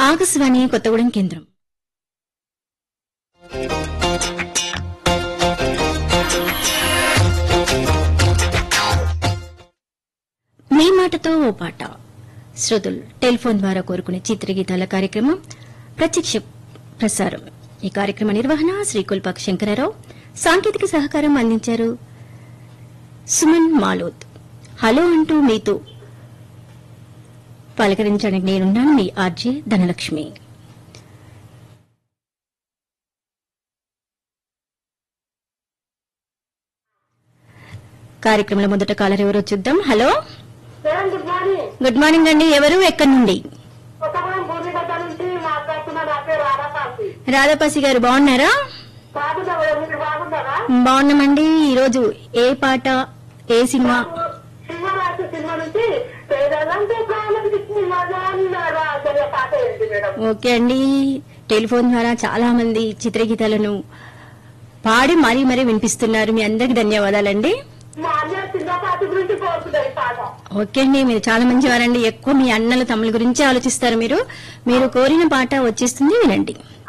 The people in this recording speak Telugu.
ఆకాశవాణి కొత్తగూడెం కేంద్రం మీ మాటతో ఓ పాట శ్రోతలు టెలిఫోన్ ద్వారా కోరుకునే చిత్రగీతాల కార్యక్రమం ప్రత్యక్ష ప్రసారం ఈ కార్యక్రమ నిర్వహణ శ్రీ కుల్పాక్ శంకరరావు సాంకేతిక సహకారం అందించారు సుమన్ మాలోత్ హలో అంటూ మీతో పలకరించడానికి నేనున్నాను మీ ఆర్జే ధనలక్ష్మి కార్యక్రమంలో మొదట కాలర్ ఎవరో చూద్దాం hello madam good morning good morning అండి ఎవరు ఎక్కడి నుండి కొత్తగూడెం భూమిగడ్డ నుంచి మాట్లాడుతున్న నా పేరు రాధాకాంతి రాధాపాసి గారు బాగున్నారా బాగుందా మీరు బాగున్నారా బాగున్నామండి ఈరోజు ఏ పాట ఏ సినిమా సింహరాజు సినిమా నుంచి పేదలంటే ప్రాణమికి మజాన్నారా అనే పాట ఏంటి మేడం ఓకే అండి టెలిఫోన్ ద్వారా చాలా మంది చిత్రగీతాలను పాడి మరీ మరీ వినిపిస్తున్నారు మీ అందరికి ధన్యవాదాలండి మా అన్నయ్య చిన్న పాట గురించి కోరుతున్నాయి ఈ పాట ఓకే అండి మీరు చాలా మంచివారండి ఎక్కువ మీ అన్నలు తమ్ముల గురించి ఆలోచిస్తారు మీరు మీరు కోరిన పాట వచ్చేస్తుంది వినండి